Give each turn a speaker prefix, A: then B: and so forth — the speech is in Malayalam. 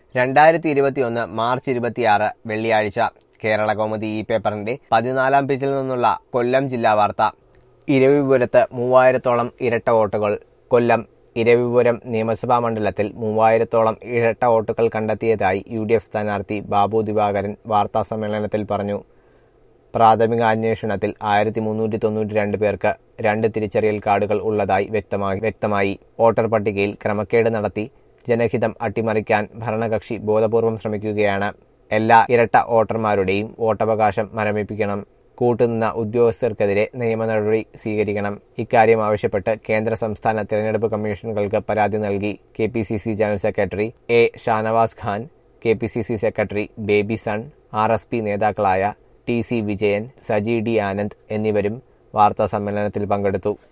A: രണ്ടായിരത്തി ഇരുപത്തിയൊന്ന് മാർച്ച് ഇരുപത്തിയാറ് വെള്ളിയാഴ്ച കേരള കൗമുദി ഈ പേപ്പറിന്റെ പതിനാലാം പേജിൽ നിന്നുള്ള കൊല്ലം ജില്ലാ വാർത്ത ഇരവിപുരത്ത് മൂവായിരത്തോളം ഇരട്ട വോട്ടുകൾ കൊല്ലം ഇരവിപുരം നിയമസഭാ മണ്ഡലത്തിൽ മൂവായിരത്തോളം ഇരട്ട വോട്ടുകൾ കണ്ടെത്തിയതായി യു ഡി എഫ് സ്ഥാനാർത്ഥി ബാബു ദിവാകരൻ വാർത്താസമ്മേളനത്തിൽ പറഞ്ഞു പ്രാഥമിക അന്വേഷണത്തിൽ ആയിരത്തി മുന്നൂറ്റി തൊണ്ണൂറ്റി രണ്ട് പേർക്ക് രണ്ട് തിരിച്ചറിയൽ കാർഡുകൾ ഉള്ളതായി വ്യക്തമായി വ്യക്തമായി വോട്ടർ പട്ടികയിൽ ക്രമക്കേട് നടത്തി ജനഹിതം അട്ടിമറിക്കാൻ ഭരണകക്ഷി ബോധപൂർവം ശ്രമിക്കുകയാണ് എല്ലാ ഇരട്ട വോട്ടർമാരുടെയും വോട്ടവകാശം മരമിപ്പിക്കണം കൂട്ടുനിന്ന ഉദ്യോഗസ്ഥർക്കെതിരെ നിയമ നടപടി സ്വീകരിക്കണം ഇക്കാര്യം ആവശ്യപ്പെട്ട് കേന്ദ്ര സംസ്ഥാന തിരഞ്ഞെടുപ്പ് കമ്മീഷനുകൾക്ക് പരാതി നൽകി K P C C general secretary A Shanavas Khan K P C C secretary Baby Son R S P നേതാക്കളായ T C Vijayan Saji D Anand എന്നിവരും വാർത്താ സമ്മേളനത്തിൽ പങ്കെടുത്തു